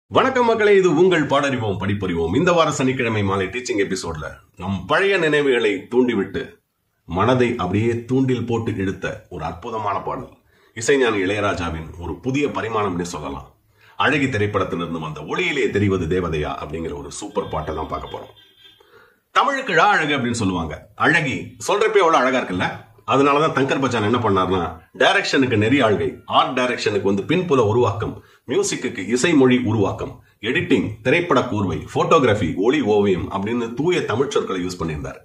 வணக்கம் மக்களே இது உங்கள் பாடறிவோம் படிப்பறிவோம் இந்த வார சனிக்கிழமை மாலை டீச்சிங் எபிசோட்ல நம் பழைய நினைவுகளை தூண்டிவிட்டு மனதை அப்படியே தூண்டில் போட்டு இழுத்த ஒரு அற்புதமான பாடல் இசைஞானி இளையராஜாவின் ஒரு புதிய பரிமாணம்னே சொல்லலாம் அழகி திரைப்படத்திலிருந்து வந்த ஒளியிலே தெரிவது தேவதையா அப்படிங்கிற ஒரு சூப்பர் பாட்டை தான் பார்க்க போறோம் தமிழுக்கு ழா அழகு அப்படின்னு சொல்லுவாங்க அழகி சொல்றப்பே எவ்வளவு அழகா இருக்குல்ல அதனாலதான் தங்கர் பச்சான் என்ன பண்ணார்னா டைரக்ஷனுக்கு நெறி ஆள்கை ஆர்ட் டைரக்ஷனுக்கு வந்து பின்புல உருவாக்கம் மியூசிக்கு இசைமொழி உருவாக்கம் எடிட்டிங் திரைப்பட கூர்வை போட்டோகிராஃபி ஒளி ஓவியம் அப்படின்னு தூய தமிழ் சொற்களை யூஸ் பண்ணியிருந்தார்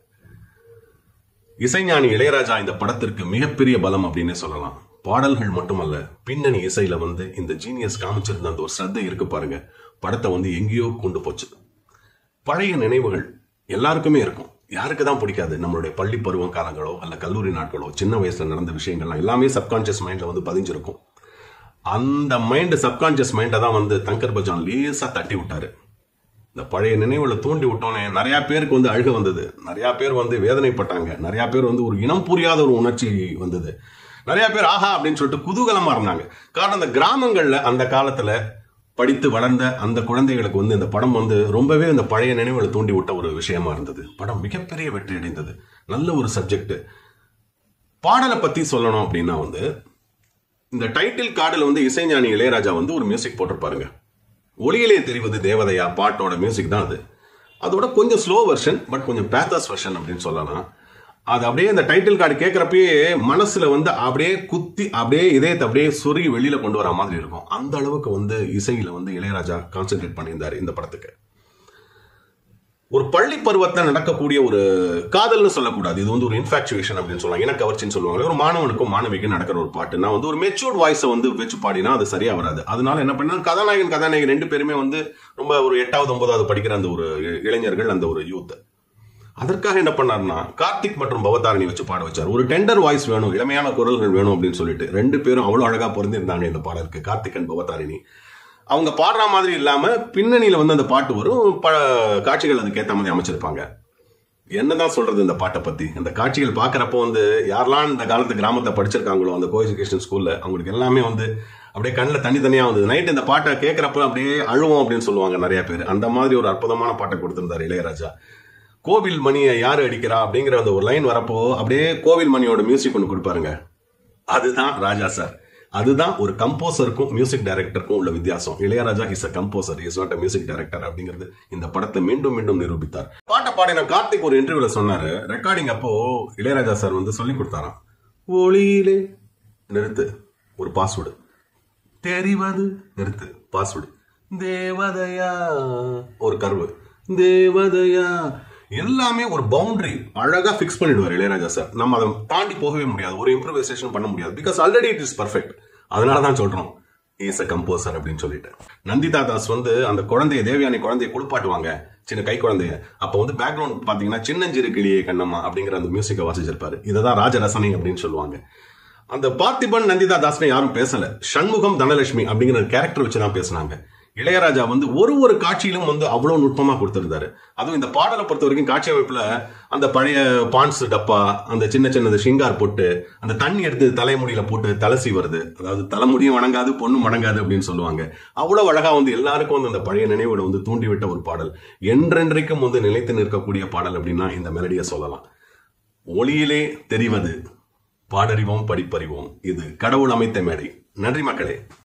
இசைஞானி இளையராஜா இந்த படத்திற்கு மிகப்பெரிய பலம் அப்படின்னு சொல்லலாம் பாடல்கள் மட்டுமல்ல பின்னணி இசையில வந்து இந்த ஜீனியஸ் காமிச்சிருந்த அந்த ஒரு ஸ்ரத்தை இருக்கு பாருங்க படத்தை வந்து எங்கேயோ கொண்டு போச்சு பழைய நினைவுகள் எல்லாருக்குமே இருக்கும் யாருக்கு தான் பிடிக்காது நம்மளுடைய பள்ளி பருவம் காலங்களோ அல்ல கல்லூரி நாட்களோ சின்ன வயசுல நடந்த விஷயங்கள்லாம் எல்லாமே சப்கான்சியஸ் மைண்ட்ல வந்து பதிஞ்சிருக்கும் அந்த மைண்ட் சப்கான்சியஸ் மைண்டை தான் வந்து தங்கர் பஜான் லேசா தட்டி விட்டாரு இந்த பழைய நினைவுகளை தூண்டி விட்டோன்னே நிறைய பேருக்கு வந்து அழுக வந்தது நிறைய பேர் வந்து வேதனைப்பட்டாங்க நிறைய பேர் வந்து ஒரு இனம் புரியாத ஒரு உணர்ச்சி வந்தது நிறைய பேர் ஆஹா அப்படின்னு சொல்லிட்டு குதூகலமா இருந்தாங்க காரணம் அந்த கிராமங்கள்ல அந்த காலத்துல படித்து வளர்ந்த அந்த குழந்தைகளுக்கு வந்து இந்த படம் வந்து ரொம்பவே அந்த பழைய நினைவுகளை தூண்டி விட்ட ஒரு விஷயமா இருந்தது படம் மிகப்பெரிய வெற்றி அடைந்தது நல்ல ஒரு சப்ஜெக்ட் பாடலை பத்தி சொல்லணும் அப்படின்னா வந்து இந்த டைட்டில் கார்டில் வந்து இசைஞானி இளையராஜா வந்து ஒரு மியூசிக் போட்டிருப்பாருங்க ஒளியிலே தெரிவது தேவதையா பாட்டோட மியூசிக் தான் அது அதோட கொஞ்சம் ஸ்லோ வெர்ஷன் பட் கொஞ்சம் பேத்தஸ் வெர்ஷன் அப்படின்னு சொல்லலாம் அது அப்படியே இந்த டைட்டில் கார்டு கேட்குறப்பயே மனசுல வந்து அப்படியே குத்தி அப்படியே இதயத்தை அப்படியே சொருகி வெளியில கொண்டு வர மாதிரி இருக்கும் அந்த அளவுக்கு வந்து இசையில வந்து இளையராஜா கான்சென்ட்ரேட் பண்ணியிருந்தாரு இந்த படத்துக்கு ஒரு பள்ளி பருவத்தில் நடக்கக்கூடிய ஒரு காதல்னு சொல்லக்கூடாது இது வந்து ஒரு இன்ஃபாக்சுவேஷன் அப்படின்னு சொல்லலாம் இனக்கவர்ச்சின்னு சொல்லுவாங்க ஒரு மாணவனுக்கும் மாணவிக்கும் நடக்கிற ஒரு பாட்டு நான் வந்து ஒரு மெச்சூர்ட் வாய்ஸை வந்து வச்சு பாடினா அது சரியா வராது அதனால என்ன பண்ணா கதாநாயகன் கதாநாயகன் ரெண்டு பேருமே வந்து ரொம்ப ஒரு எட்டாவது ஒன்பதாவது படிக்கிற அந்த ஒரு இளைஞர்கள் அந்த ஒரு யூத் அதற்காக என்ன பண்ணார்னா கார்த்திக் மற்றும் பவதாரணி வச்சு பாட வச்சார் ஒரு டெண்டர் வாய்ஸ் வேணும் இளமையான குரல்கள் வேணும் அப்படின்னு சொல்லிட்டு ரெண்டு பேரும் அவ்வளவு அழகா பொருந்திருந்தாங்க இந்த பாடலுக்கு கார்த்திக் அண்ட் பவதாரிணி அவங்க பாடுற மாதிரி இல்லாம பின்னணியில வந்து அந்த பாட்டு வரும் ப காட்சிகள் அதுக்கு ஏத்த மாதிரி அமைச்சிருப்பாங்க என்னதான் சொல்றது இந்த பாட்டை பத்தி அந்த காட்சிகள் பாக்குறப்போ வந்து யாரெல்லாம் இந்த காலத்து கிராமத்தை படிச்சிருக்காங்களோ அந்த கோ எஜுகேஷன் ஸ்கூல்ல அவங்களுக்கு எல்லாமே வந்து அப்படியே கண்ணில் தனி தனியா வந்தது நைட் இந்த பாட்டை கேட்கறப்ப அப்படியே அழுவோம் அப்படின்னு சொல்லுவாங்க நிறைய பேர் அந்த மாதிரி ஒரு அற்புதமான பாட்டை கொடுத்திருந்தாரு இளையராஜா கோவில் மணியை யாரு அடிக்கிறா அப்படிங்கிற அந்த ஒரு லைன் வரப்போ அப்படியே கோவில் மணியோட மியூசிக் ஒன்று கொடுப்பாருங்க அதுதான் ராஜா சார் அதுதான் ஒரு கம்போசருக்கும் மியூசிக் டைரக்டருக்கும் உள்ள வித்தியாசம் Ilaiyaraaja is a composer is not a music director அப்படிங்கிறது இந்த படத்தை மீண்டும் மீண்டும் நிரூபித்தார் பாட்டை பாடின கார்த்திக் ஒரு இன்டர்வியூல சொன்னாரு ரெக்கார்டிங் அப்போ இளையராஜா சார் வந்து சொல்லி கொடுத்தாராம் ஒளியிலே நிறுத்து ஒரு பாஸ்வேர்டு தெரிவது நிறுத்து பாஸ்வேர்டு தேவதையா ஒரு கர்வு தேவதையா எல்லாமே ஒரு பவுண்டரி அழகா ஃபிக்ஸ் பண்ணிடுவார் இளையராஜா சார் நம்ம அதை தாண்டி போகவே முடியாது ஒரு இம்ப்ரூவைசேஷன் பண்ண முடியாது because already it is perfect அதனால தான் சொல்றோம் இஸ் அ கம்போசர் அப்படின்னு சொல்லிட்டு நந்திதா தாஸ் வந்து அந்த குழந்தைய தேவயானி குழந்தைய குளிப்பாட்டுவாங்க சின்ன கை குழந்தைய அப்ப வந்து பேக்ரவுண்ட் பாத்தீங்கன்னா சின்னஞ்சிறு கிளியே கண்ணம்மா அப்படிங்கிற அந்த மியூசிக்கை வாசிச்சிருப்பாரு இதை தான் ராஜரசனை அப்படின்னு சொல்லுவாங்க அந்த பார்த்திபன் நந்திதா தாஸ்னே யாரும் பேசல சண்முகம் தனலட்சுமி அப்படிங்கிற கேரக்டர் வச்சு தான் பேசினாங்க இளையராஜா வந்து ஒரு ஒரு காட்சியிலும் வந்து அவ்வளவு நுட்பமா கொடுத்திருந்தாரு அதுவும் இந்த பாடலை பொறுத்த வரைக்கும் காட்சி அமைப்புல அந்த பழைய பான்ஸ் டப்பா அந்த சின்ன சின்னது ஷிங்கார் போட்டு அந்த தண்ணி எடுத்து தலைமுடியில போட்டு தலசி வருது அதாவது தலைமுடியும் வணங்காது பொண்ணும் வணங்காது அப்படின்னு சொல்லுவாங்க அவ்வளவு அழகா வந்து எல்லாருக்கும் வந்து அந்த பழைய நினைவுகளை வந்து தூண்டிவிட்ட ஒரு பாடல் என்றென்றைக்கும் வந்து நிலைத்து நிற்கக்கூடிய பாடல் அப்படின்னா இந்த மெலடியை சொல்லலாம் ஒளியிலே தெரிவது பாடறிவோம் படிப்பறிவோம் இது கடவுள் அமைத்த மேடை நன்றி மக்களே